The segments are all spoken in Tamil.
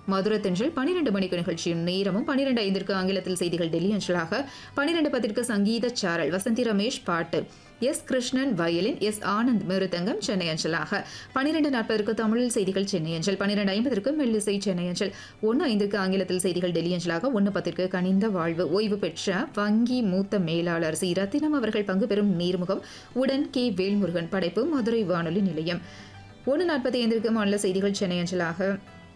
மதுரை தென்றல் பனிரெண்டு மணிக்கு நிகழ்ச்சியும் நேரமும் பனிரெண்டு ஐந்திற்கு ஆங்கிலத்தில் செய்திகள் டெல்லி அஞ்சலாக பனிரெண்டு பத்திற்கு சங்கீத சாரல் வசந்தி ரமேஷ் பாட்டு S Krishnan violin S Anand mridangam Chennai அஞ்சலாக பனிரெண்டு நாற்பதற்கு தமிழில் செய்திகள் சென்னை அஞ்சல் பனிரெண்டு ஐம்பதற்கு மெல்லிசை சென்னை அஞ்சல் ஒன்று ஐந்திற்கு ஆங்கிலத்தில் செய்திகள் டெல்லி அஞ்சலாக ஒன்று பத்திற்கு கனிந்த வாழ்வு ஓய்வு பெற்ற வங்கி மூத்த மேலாளர் சி ரத்தினம் அவர்கள் பங்கு பெறும் நீர்முகம் உடன் கே வேல்முருகன் படைப்பு மதுரை வானொலி நிலையம் ஒன்று நாற்பத்தி ஐந்திற்கு மாநில செய்திகள் சென்னை அஞ்சலாக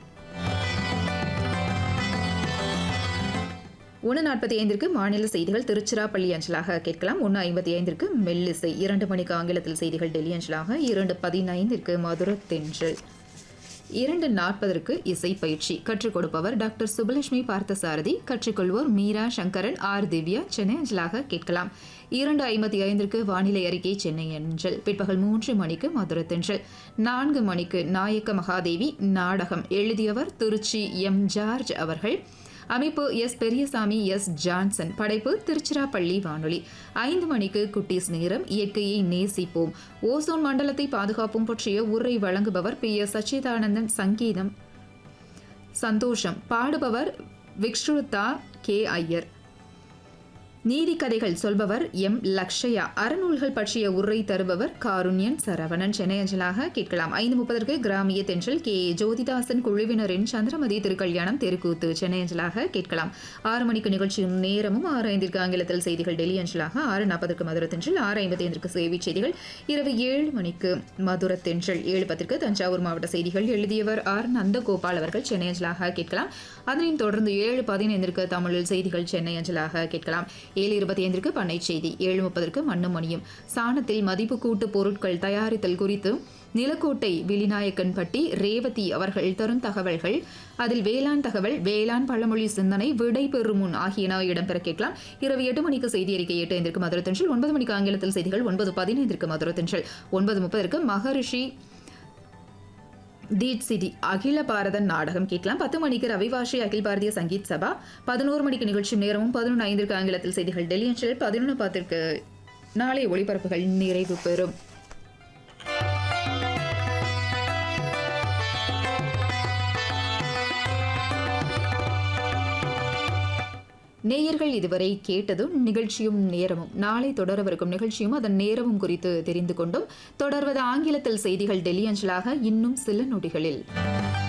ஒன்று நாற்பத்தி ஐந்திற்கு மாநில செய்திகள் திருச்சிராப்பள்ளி அஞ்சலாக கேட்கலாம் ஒன்று ஐம்பத்தி ஐந்திற்கு மெல்லிசை இரண்டு மணிக்கு ஆங்கிலத்தில் செய்திகள் டெல்லி அஞ்சலாக இரண்டு பதினைந்திற்கு மதுரை தென்றல் இரண்டு நாற்பதற்கு இசை பயிற்சி கற்றுக் கொடுப்பவர் டாக்டர் சுபலட்சுமி பார்த்தசாரதி கற்றுக்கொள்வோர் மீரா சங்கரன் ஆர் திவ்யா சென்னை அஞ்சலாக கேட்கலாம் இரண்டு ஐம்பத்தி ஐந்திற்கு வானிலை அறிக்கை சென்னை அஞ்சல் பிற்பகல் மூன்று மணிக்கு மதுரை தென்றல் நான்கு மணிக்கு நாயக்க மகாதேவி நாடகம் எழுதியவர் திருச்சி எம் ஜார்ஜ் அவர்கள் அமைப்பு எஸ் பெரியசாமி எஸ் ஜான்சன் படைப்பு திருச்சிராப்பள்ளி வானொலி ஐந்து மணிக்கு குட்டீஸ் நேரம் இயற்கையை நேசிப்போம் ஓசோன் மண்டலத்தை பாதுகாப்பும் பற்றிய உரை வழங்குபவர் பி எஸ் சச்சிதானந்தன் சங்கீதம் சந்தோஷம் பாடுபவர் விக்ஷ்ருதா கே ஐயர் நீதி கதைகள் சொல்பவர் எம் லக்ஷயா அறநூல்கள் பற்றிய உரை தருபவர் காருண்யன் சரவணன் சென்னை அஞ்சலாக கேட்கலாம் ஐந்து முப்பதற்கு கிராமிய தென்றல் கே ஜோதிதாசன் குழுவினரின் சந்திரமதி திருக்கல்யாணம் தெருக்கூத்து சென்னை அஞ்சலாக கேட்கலாம் ஆறு மணிக்கு நிகழ்ச்சியும் நேரமும் ஆறு ஐந்திற்கு ஆங்கிலத்தில் செய்திகள் டெல்லி அஞ்சலாக ஆறு நாற்பதற்கு மதுரை தென்றல் ஆறு ஐம்பத்தி ஐந்திற்கு சேவை செய்திகள் இரவு ஏழு மணிக்கு மதுரை தென்றல் ஏழு பத்திற்கு தஞ்சாவூர் மாவட்ட செய்திகள் எழுதியவர் ஆர் நந்தகோபால் அவர்கள் சென்னை அஞ்சலாக கேட்கலாம் அதனையும் தொடர்ந்து ஏழு பதினைந்திற்கு தமிழில் செய்திகள் சென்னை அஞ்சலாக கேட்கலாம் ஏழு இருபத்தி ஐந்திற்கு பண்ணை செய்தி ஏழு முப்பதற்கு மண்ணும் மணியும் சாணத்தில் மதிப்பு கூட்டு பொருட்கள் தயாரித்தல் குறித்து நிலக்கோட்டை விழிநாயக்கன்பட்டி ரேவதி அவர்கள் தரும் தகவல்கள் அதில் வேளாண் தகவல் வேளாண் பழமொழி சிந்தனை விடை பெறும் முன் ஆகியன இடம்பெற கேட்கலாம் இரவு எட்டு மணிக்கு செய்தி அறிக்கை எட்டு ஐந்திற்கு மதுரை தென்றல் ஒன்பது மணிக்கு ஆங்கிலத்தில் செய்திகள் ஒன்பது பதினைந்திற்கு மதுரை தென்றல் ஒன்பது முப்பதற்கு மகரிஷி தீட் சிதி அகில பாரத நாடகம் கேட்கலாம் பத்து மணிக்கு ரவிவாஷி அகில் பாரதிய சங்கீத் சபா பதினோரு மணிக்கு நிகழ்ச்சி நேரமும் பதினொன்று ஐந்திற்கு ஆங்கிலத்தில் செய்திகள் டெல்லி அஞ்சல் பதினொன்று பத்திற்கு நாளை ஒளிபரப்புகள் நிறைவு பெறும் நேயர்கள் இதுவரை கேட்டதும் நிகழ்ச்சியும் நேரமும் நாளை தொடரவிருக்கும் நிகழ்ச்சியும் அதன் நேரமும் குறித்து தெரிந்து கொண்டும் தொடர்வது ஆங்கிலத்தில் செய்திகள் டெல்லி அஞ்சலாக இன்னும் சில நொடிகளில்